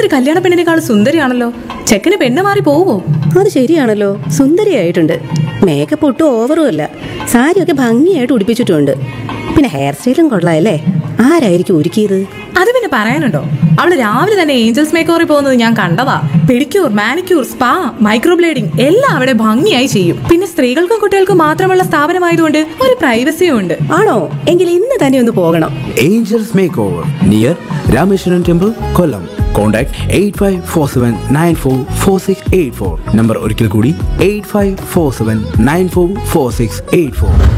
കല്യാണ പെണ്ണിനേക്കാൾ സുന്ദരിയാണല്ലോ ചെക്കന് പെണ്ണ് മാറി പോവോ അത് ശരിയാണല്ലോ സുന്ദരിയായിട്ടുണ്ട് മേക്കപ്പ് ഒട്ടും ഓവറും അല്ല സാരിയൊക്കെ ഭംഗിയായിട്ട് ഉടുപ്പിച്ചിട്ടുണ്ട് പിന്നെ ഹെയർ സ്റ്റൈലും കൊള്ളാമല്ലേ ആരായിരിക്കും ഒരുക്കിയത് അത് പിന്നെ പറയാനുണ്ടോ അവള് രാവിലെ തന്നെ ഏഞ്ചൽസ് മേക്കോറിൽ പോകുന്നത് ഞാൻ കണ്ടതാ പെഡിക്യൂർ മാനിക്യൂർ സ്പാ മൈക്രോബ്ലേഡിംഗ് എല്ലാം അവിടെ ഭംഗിയായി ചെയ്യും പിന്നെ സ്ത്രീകൾക്കും കുട്ടികൾക്കും മാത്രമുള്ള സ്ഥാപനമായതുകൊണ്ട് ഒരു പ്രൈവസിയും ഉണ്ട് ആണോ എങ്കിൽ ഇന്ന് തന്നെ ഒന്ന് പോകണം Angels Makeover near Rameshwaran Temple, Kollam. Contact 8547944684. Number ഒരിക്കൽ കൂടി 8547944684.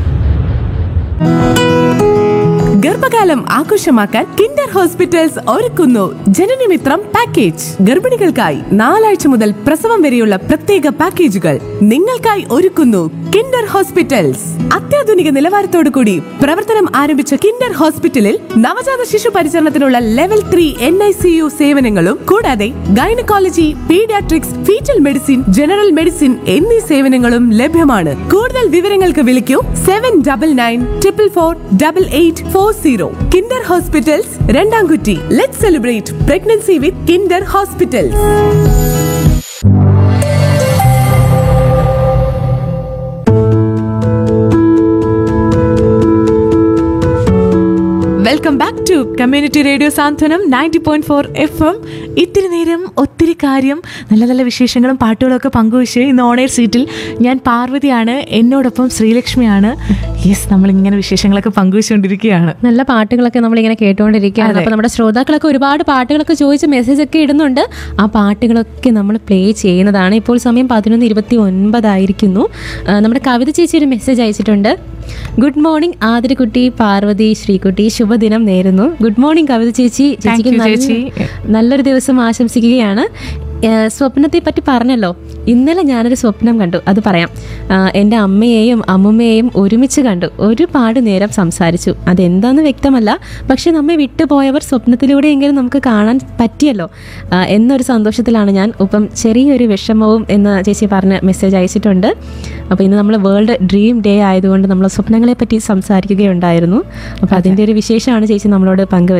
ഗർഭകാലം ആഘോഷമാക്കാൻ കിൻഡർ ഹോസ്പിറ്റൽസ് ഒരുക്കുന്നു ജനനമിത്രം പാക്കേജ് ഗർഭിണികൾക്കായി നാലാഴ്ച മുതൽ പ്രസവം വരെയുള്ള പ്രത്യേക പാക്കേജുകൾ നിങ്ങൾക്കായി ഒരുക്കുന്നു കിൻഡർ ഹോസ്പിറ്റൽസ് അത്യാധുനിക നിലവാരത്തോടു കൂടി പ്രവർത്തനം ആരംഭിച്ച കിൻഡർ ഹോസ്പിറ്റലിൽ നവജാത ശിശു പരിചരണത്തിനുള്ള level three N I C U സേവനങ്ങളും കൂടാതെ gynaecology paediatrics foetal medicine general medicine എന്നീ സേവനങ്ങളും ലഭ്യമാണ് കൂടുതൽ വിവരങ്ങൾക്ക് വിളിക്കൂ seven double nine triple four double eight four zero Kinder hospitals Randamkutti let celebrate pregnancy with Kinder hospitals welcome back to community radio Santhwanam ninety point four F M ഇത്തിരി നേരം ഒത്തിരി കാര്യം നല്ല നല്ല വിശേഷങ്ങളും പാട്ടുകളും ഒക്കെ പങ്കുവച്ച് ഇന്ന് ഓണേർ സീറ്റിൽ ഞാൻ പാർവതിയാണ് എന്നോടൊപ്പം ശ്രീലക്ഷ്മിയാണ് യെസ് നമ്മളിങ്ങനെ വിശേഷങ്ങളൊക്കെ പങ്കുവച്ചുകൊണ്ടിരിക്കുകയാണ് നല്ല പാട്ടുകളൊക്കെ നമ്മളിങ്ങനെ കേട്ടുകൊണ്ടിരിക്കുകയാണ് അപ്പോൾ നമ്മുടെ ശ്രോതാക്കളൊക്കെ ഒരുപാട് പാട്ടുകളൊക്കെ ചോദിച്ച് മെസ്സേജ് ഒക്കെ ഇടുന്നുണ്ട് ആ പാട്ടുകളൊക്കെ നമ്മൾ പ്ലേ ചെയ്യുന്നതാണ് ഇപ്പോൾ സമയം പതിനൊന്ന് ഇരുപത്തി ഒൻപതായിരിക്കുന്നു ആ, നമ്മുടെ കവിത ചേച്ചി ഒരു മെസ്സേജ് അയച്ചിട്ടുണ്ട് ഗുഡ് മോർണിംഗ് ആതിരക്കുട്ടി പാർവതി ശ്രീകുട്ടി ശുഭദിനം നേരുന്നു ഗുഡ് മോർണിംഗ് കവിത ചേച്ചി ചേച്ചിക്ക് you, നല്ല- ചേച്ചി. നല്ലൊരു ദിവസം ആശംസിക്കുകയാണ് ഏഹ് സ്വപ്നത്തെ പറ്റി പറഞ്ഞല്ലോ ഇന്നലെ ഞാനൊരു സ്വപ്നം കണ്ടു അത് പറയാം ആഹ് എൻ്റെ അമ്മയെയും അമ്മുമ്മയെയും ഒരുമിച്ച് കണ്ടു ഒരുപാട് നേരം സംസാരിച്ചു അതെന്താന്ന് വ്യക്തമല്ല പക്ഷെ നമ്മെ വിട്ടുപോയവർ സ്വപ്നത്തിലൂടെയെങ്കിലും നമുക്ക് കാണാൻ പറ്റിയല്ലോ ആഹ് എന്നൊരു സന്തോഷത്തിലാണ് ഞാൻ ഒപ്പം ചെറിയൊരു വിഷമവും എന്ന് ചേച്ചി പറഞ്ഞ് മെസ്സേജ് അയച്ചിട്ടുണ്ട് അപ്പോൾ ഇന്ന് നമ്മൾ വേൾഡ് ഡ്രീം ഡേ ആയതുകൊണ്ട് നമ്മൾ സ്വപ്നങ്ങളെ പറ്റി സംസാരിക്കുകയുണ്ടായിരുന്നു അപ്പോൾ അതിൻ്റെ ഒരു വിശേഷമാണ് ചേച്ചി നമ്മളോട് പങ്കുവെച്ചത്